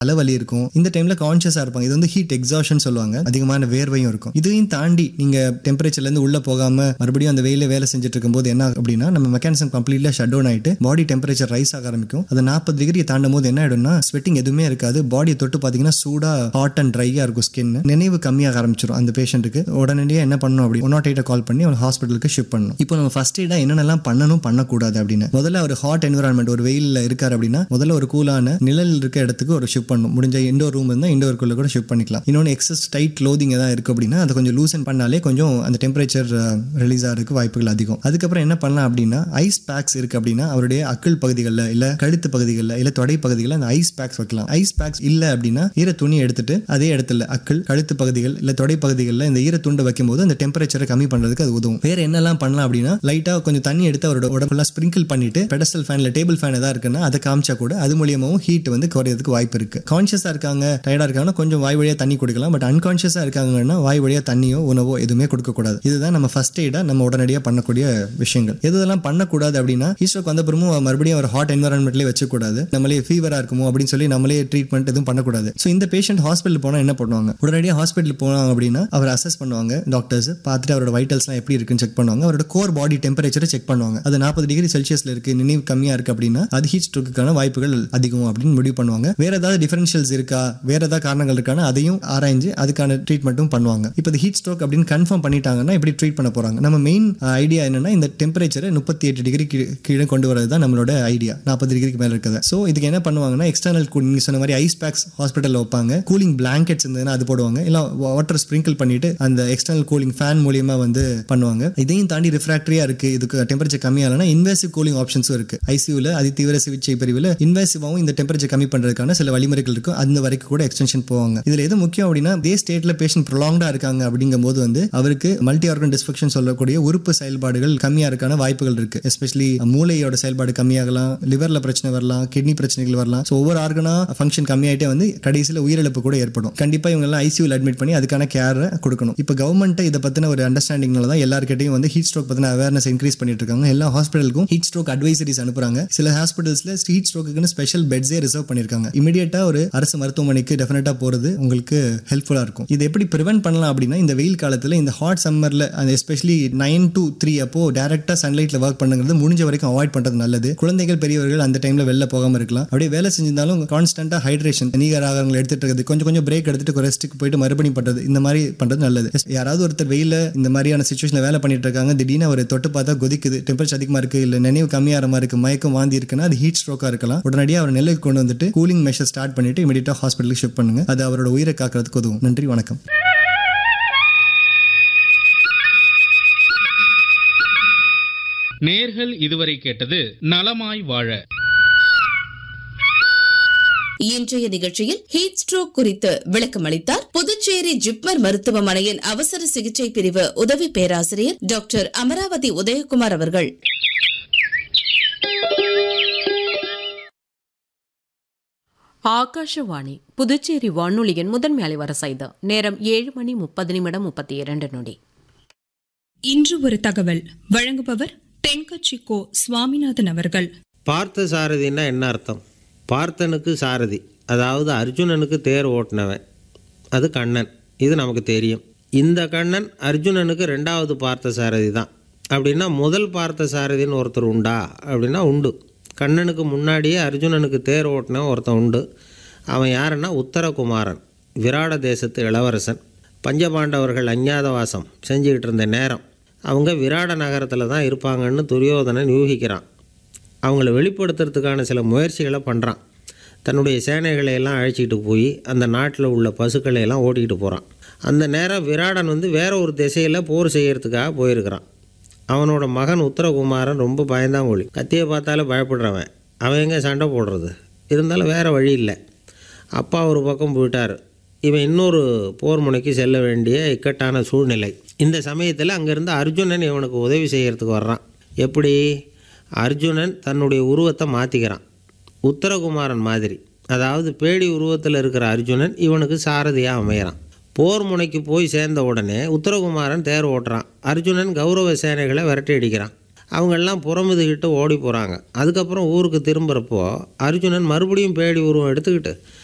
தலைவலி இருக்கும் இந்த டைம்ல கான்ஷியஸா இருப்பாங்க இது வந்து ஹீட் எக்ஸாஷன் சொல்லுவாங்க அதிகமான வேர்வையும் இருக்கும் இதையும் தாண்டி நீங்க டெம்பரேச்சர்ல இருந்து உள்ள போகாம மறுபடியும் அந்த வெயில வேலை செஞ்சுட்டு இருக்கும்போது என்ன ஆகும் அப்படின்னா நம்ம மெக்கானிசம் கம்ப்ளீட்ல ஷட் டவுன் ஆயிட்டு பாடி டெம்பரேச்சர் ரைஸ் ஆக ஆரம்பிக்கும் அது நாற்பது டிகிரி தாண்டும் போது என்ன ஆயிடும்னா ஸ்வெட்டிங் எதுவுமே இருக்காது பாடியை தொட்டு பாத்தீங்கன்னா சூடா ஹாட் அண்ட் ட்ரையா இருக்கும் ஸ்கின் நினைவு கம்மியாக ஆரம்பிச்சிடும் அந்த பேஷண்ட்டுக்கு உடனடியாக என்ன பண்ணணும் அப்படி ஒன் நாட் எயிட்டை கால் பண்ணி அவன் ஹாஸ்பிட்டலுக்கு ஷிஃப்ட் பண்ணணும் இப்போ நம்ம ஃபர்ஸ்ட் எய்டா என்னென்னலாம் பண்ணணும் பண்ணக்கூடாது அப்படின்னு முதல்ல ஒரு ஹாட் என்விரான்மெண்ட் ஒரு வெயிலில் இருக்காரு அப்படின்னா முதல்ல ஒரு கூலான நிழல் இருக்க இடத்துக்கு ஒரு ஷிஃப்ட் பண்ணணும் முடிஞ்ச இண்டோர் ரூம் இருந்தால் இண்டோருக்குள்ள கூட ஷிஃப்ட் பண்ணிக்கலாம் இன்னொன்று எக்ஸஸ் டைட் க்ளோதிங் ஏதாவது இருக்கு அப்படின்னா அதை கொஞ்சம் லூசன் பண்ணாலே கொஞ்சம் அந்த டெம்பரேச்சர் ரிலீஸ் ஆகிறதுக்கு வாய்ப்புகள் அதிகம் அதுக்கப்புறம் என்ன பண்ணலாம் அப்படின்னா ஐஸ் பேக்ஸ் இருக்கு அப்படின்னா அவருடைய அக்கல் பகுதிகளில் இல்லை கழுத்து பகுதிகளில் இல்லை தொடை பகுதிகளில் அந்த ஐஸ் பேக்ஸ் வைக்கலாம் ஐஸ் பேக்ஸ் இல்லை அப்படின்னா ஈர துணி எடுத்துட்டு அதே இடத்துல அக்கல் கழுத்து பகுதிகள் இல்லை தொடை பகுதிகளில் இந்த ஈர துண்டை வைக்கும்போது அந்த டெம்பரேச்சரை கம்மி பண்ணுறதுக்கு அது உதவும் வேற என்னெல்லாம் பண்ணலாம் அப்படின்னா லைட்டாக கொஞ்சம் தண்ணி எடுத்து அவரோட உடம்புலாம் ஸ்ப்ரிங்கிள் பண்ணிட்டு பெடஸ்டல் ஃபேனில் டேபிள் ஃபேன் ஏதாவது இருக்குன்னா அதை காமிச்சா கூட அது மூலியமாவும் ஹீட் வந்து குறையறதுக்கு வாய்ப்பு இருக்கு கான்ஷியஸாக இருக்காங்க டயர்டாக இருக்காங்கன்னா கொஞ்சம் வாய் வழியாக தண்ணி கொடுக்கலாம் பட் அன்கான்ஷியஸாக இருக்காங்கன்னா வாய் வழியாக தண்ணியோ உணவோ எதுவுமே கொடுக்கக்கூடாது இதுதான் நம்ம ஃபர்ஸ்ட் எய்டாக நம்ம உடனடியாக பண்ணக்கூடிய விஷயங்கள் எதெல்லாம் பண்ணக்கூடாது அப்படின்னா ஹீஸ்ட்ரோக் வந்த பிறமும் மறுபடியும் ஒரு ஹாட் என்வரான்மெண்ட்லேயே வச்சக்கூடாது நம்மளே ஃபீவராக இருக்குமோ அப்படின்னு சொல்லி நம்மளே ட்ரீட்மெண்ட் எதுவும் பண்ணக்கூடாது ஸோ இந்த பேஷண்ட் ஹாஸ்பிட்டல் போனால் என்ன பண்ணுவாங்க உடனடியாக ஹாஸ்பிட்டல் போனாங்க அப்படின்னா அவர் அசஸ் பண்ணுவாங்க டாக்டர்ஸ் பார்த்துட்டு அவரோட வைட்டல்ஸ்லாம் எப்படி இருக்குன்னு செக் பண்ணுவாங்க அவரோட கோர் பாடி டெம்பரேச்சரை செக் பண்ணுவாங்க அது நாற்பது டிகிரி செல்சியஸ்ல இருக்கு நினைவு கம்மியா இருக்கு அப்படின்னா அது ஹீட் ஸ்ட்ரோக்குக்கான வாய்ப்புகள் அதிகம் அப்படின்னு முடிவு பண்ணுவாங்க வேற ஏதாவது டிஃபரன்ஷியல்ஸ் இருக்கா வேற ஏதாவது காரணங்கள் இருக்கானா அதையும் ஆராய்ஞ்சு அதுக்கான ட்ரீட்மெண்ட்டும் பண்ணுவாங்க இப்போ இது ஹீட் ஸ்ட்ரோக் அப்படின்னு கன்ஃபார்ம் பண்ணிட்டாங்கன்னா இப்படி ட்ரீட் பண்ண போறாங்க நம்ம மெயின் ஐடியா என்னன்னா இந்த டெம்பரேச்சரை முப்பத்தி எட்டு டிகிரி கீழே கொண்டு வரது தான் நம்மளோட ஐடியா நாற்பது டிகிரிக்கு மேல இருக்குது ஸோ இதுக்கு என்ன பண்ணுவாங்கன்னா எக்ஸ்டர்னல் நீங்க சொன்ன மாதிரி ஐஸ் பேக்ஸ் ஹாஸ்பிட்டலில் வைப்பாங்க கூலிங் பிளாங்கெட்ஸ் இருந்ததுன்னா அது போடுவாங்க இல்லை வாட்டர் ஸ்ப்ரிங்கிள் பண்ணிட்டு அந்த எக்ஸ்டர்னல் கூலிங் ஃபேன் மூலியமா வந்து பண்ணுவாங்க இதையும் தாண்டி ரிஃப்ராக்டரியா இருக்கு இதுக்கு டெம்பரேச்சர் கம்மியாகலன்னா இன்வேசிவ் கூலிங் ஆப்ஷன்ஸும் இருக்கு ஐசியூல அதி தீவிர சிகிச்சை பிரிவில் இன்வேசிவாவும் இந்த டெம்பரேச்சர் கம்மி பண்றதுக்கான சில வழிமுறைகள் இருக்கும் அந்த வரைக்கும் கூட எக்ஸ்டென்ஷன் போவாங்க இதுல எது முக்கியம் அப்படின்னா இதே ஸ்டேட்ல பேஷண்ட் ப்ரொலாங்டா இருக்காங்க அப்படிங்கும்போது வந்து அவருக்கு மல்டி ஆர்கன் டிஸ்ஃபெக்ஷன் சொல்லக்கூடிய உறுப்பு செயல்பாடுகள் கம்மியா இருக்கான வாய்ப்புகள் இருக்கு எஸ்பெஷலி மூளையோட செயல்பாடு கம்மியாகலாம் லிவர்ல பிரச்சனை வரலாம் கிட்னி பிரச்சனைகள் வரலாம் ஸோ ஒவ்வொரு ஆர்கனா ஃபங்க்ஷன் கம்மியாயிட்டே வந்து கடைசியில் உயிரிழப்பு கூட ஏற்படும் கண்டிப்பா இவங்க எல்லாம் ஐசியூல அட்மிட் பண்ணி அதுக்கான கேரை கொடுக்கணும் இப்போ கவர்மெண்ட் இதை பத்தின ஒரு அண்டர்ஸ்டாண்டிங்னால தான் எல்லாருக்கிட்டையும் வந்து ஹீட் ஸ்ட்ரோக் பத்தின அவேர்னஸ் இன்க்ரீஸ் பண்ணிட்டு இருக்காங்க எல்லா ஹாஸ்பிட்டலுக்கும் ஹீட் ஸ்ட்ரோக் அட்வைசரிஸ் அனுப்புறாங்க சில ஹாஸ்பிட்டல்ஸ்ல ஹீட் ஸ்ட்ரோக்குன்னு ஸ்பெஷல் பெட்ஸே ரிசர்வ் பண்ணிருக்காங்க இமீடியட்டா ஒரு அரசு மருத்துவமனைக்கு டெஃபினட்டா போறது உங்களுக்கு ஹெல்ப்ஃபுல்லா இருக்கும் இது எப்படி ப்ரிவென்ட் பண்ணலாம் அப்படின்னா இந்த வெயில் காலத்துல இந்த ஹாட் சம்மர்ல அந்த எஸ்பெஷலி நைன் டு த்ரீ அப்போ டேரக்டா சன்லைட்ல ஒர்க் பண்ணுங்கிறது முடிஞ்ச வரைக்கும் அவாய்ட் பண்றது நல்லது குழந்தைகள் பெரியவர்கள் அந்த டைம்ல வெளில போகாம இருக்கலாம் அப்படியே வேலை செஞ்சிருந்தாலும் கான்ஸ்டன்டா ஹைட்ரேஷன் நீர் ஆகாரங்கள் எடுத்துட்டு இருக்கிறது கொஞ்சம் கொஞ்சம் பிரேக் எடுத்துட்டு ரெஸ்ட்டுக்கு போயிட்டு மறுபடியும் பண்றது இந்த மாதிரி பண்றது நல்லது யாராவது ஒருத்தர் வெயில இந்த மாதிரியான சுச்சுவேஷன்ல வேலை பண்ணிட்டு இருக்காங்க திடீர்னு அவர் தொட்டு பார்த்தா கொதிக்குது டெம்பரேச்சர் அதிகமா இருக்கு இல்ல நினைவு கம்மியாகிற மாதிரி இருக்கு மயக்கம் வாந்தி இருக்குன்னா அது ஹீட் ஸ்ட்ரோக்கா இருக்கலாம் உடனடியாக அவர் நெல்லுக்கு கொண்டு வந்துட்டு கூலிங் மெஷர் ஸ்டார்ட் பண்ணிட்டு இமீடியட்டா ஹாஸ்பிட்டலுக்கு ஷிஃப்ட் பண்ணுங்க அது அவரோட உயிரை காக்கிறதுக்கு உதவும் நன்றி வணக்கம் நேர்கள் இதுவரை கேட்டது நலமாய் வாழ இன்றைய நிகழ்ச்சியில் ஹீட் ஸ்ட்ரோக் குறித்து விளக்கம் அளித்தார் புதுச்சேரி ஜிப்மர் மருத்துவமனையின் அவசர சிகிச்சை பிரிவு உதவி பேராசிரியர் டாக்டர் அமராவதி உதயகுமார் அவர்கள் ஆகாஷவாணி புதுச்சேரி வானொலியின் முதன்மை அலைவரிசை இது நேரம் ஏழு மணி முப்பது நிமிடம் முப்பத்தி இரண்டு நொடி இன்று ஒரு தகவல் வழங்குபவர் தென்கட்சி கோ சுவாமிநாதன் அவர்கள் பார்த்த சாரதின்னா என்ன அர்த்தம் பார்த்தனுக்கு சாரதி அதாவது அர்ஜுனனுக்கு தேர் ஓட்டினவன் அது கண்ணன் இது நமக்கு தெரியும் இந்த கண்ணன் அர்ஜுனனுக்கு ரெண்டாவது பார்த்த சாரதி தான் அப்படின்னா முதல் பார்த்த சாரதின்னு ஒருத்தர் உண்டா அப்படின்னா உண்டு கண்ணனுக்கு முன்னாடியே அர்ஜுனனுக்கு தேர் ஓட்டின ஒருத்தன் உண்டு அவன் யாருன்னா உத்தரகுமாரன் விராட தேசத்து இளவரசன் பஞ்சபாண்டவர்கள் அஞ்ஞாதவாசம் செஞ்சுக்கிட்டு இருந்த நேரம் அவங்க விராட நகரத்தில் தான் இருப்பாங்கன்னு துரியோதனன் யூகிக்கிறான் அவங்கள வெளிப்படுத்துறதுக்கான சில முயற்சிகளை பண்ணுறான் தன்னுடைய சேனைகளை எல்லாம் அழைச்சிக்கிட்டு போய் அந்த நாட்டில் உள்ள பசுக்களை எல்லாம் ஓட்டிக்கிட்டு போகிறான் அந்த நேரம் விராடன் வந்து வேற ஒரு திசையில் போர் செய்யறதுக்காக போயிருக்கிறான் அவனோட மகன் உத்தரகுமாரன் ரொம்ப பயந்தாங்கொழி கத்தியை பார்த்தாலே பயப்படுறவன் அவன் எங்கே சண்டை போடுறது இருந்தாலும் வேறு வழி இல்லை அப்பா ஒரு பக்கம் போயிட்டார் இவன் இன்னொரு போர் முனைக்கு செல்ல வேண்டிய இக்கட்டான சூழ்நிலை இந்த சமயத்தில் அங்கேருந்து அர்ஜுனன் இவனுக்கு உதவி செய்கிறதுக்கு வர்றான் எப்படி அர்ஜுனன் தன்னுடைய உருவத்தை மாற்றிக்கிறான் உத்தரகுமாரன் மாதிரி அதாவது பேடி உருவத்தில் இருக்கிற அர்ஜுனன் இவனுக்கு சாரதியாக அமையிறான் போர் முனைக்கு போய் சேர்ந்த உடனே உத்தரகுமாரன் தேர் ஓட்டுறான் அர்ஜுனன் கௌரவ சேனைகளை விரட்டி அடிக்கிறான் அவங்கெல்லாம் புறமுதுகிட்டு ஓடி போகிறாங்க அதுக்கப்புறம் ஊருக்கு திரும்புகிறப்போ அர்ஜுனன் மறுபடியும் பேடி உருவம் எடுத்துக்கிட்டு